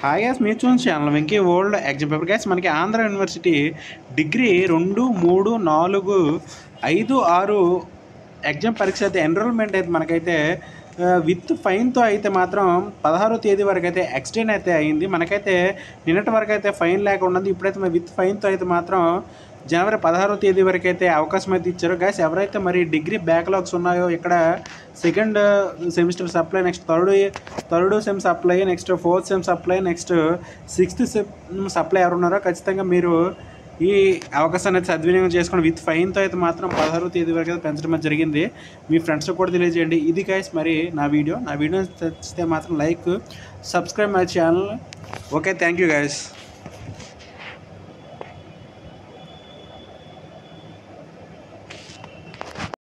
hi guys మీరు చూసిన channel Venky world exam paper guys మనకి ఆంధ్ర యూనివర్సిటీ డిగ్రీ రెండు మూడు నాలుగు ఐదు ఆరు ఎగ్జామ్ పరీక్ష అయితే ఎన్రోల్మెంట్ అయితే మనకైతే విత్ ఫైన్తో అయితే మాత్రం పదహారో తేదీ వరకు అయితే ఎక్స్టెండ్ అయితే అయింది మనకైతే నిన్నటి వరకు అయితే ఫైన్ లేకుండా ఉంది ఇప్పుడైతే మరి విత్ ఫైన్తో అయితే మాత్రం జనవరి పదహారో తేదీ వరకు అయితే అవకాశం అయితే ఇచ్చారు గ్యాస్ ఎవరైతే మరి డిగ్రీ బ్యాక్లాగ్స్ ఉన్నాయో ఇక్కడ second semester supply next third third sem supply next fourth sem supply next sixth sem supply ఎవరు ఉన్నారో ఖచ్చితంగా మీరు ఈ అవకాశాన్ని అయితే సద్వినియోగం చేసుకుని విత్ ఫైన్తో అయితే మాత్రం పదహారో తేదీ వరకు అయితే పెంచడం అయితే జరిగింది మీ ఫ్రెండ్స్కి కూడా తెలియజేయండి ఇది గైస్ మరి నా వీడియో నా వీడియో నచ్చితే మాత్రం like subscribe my channel okay thank you guys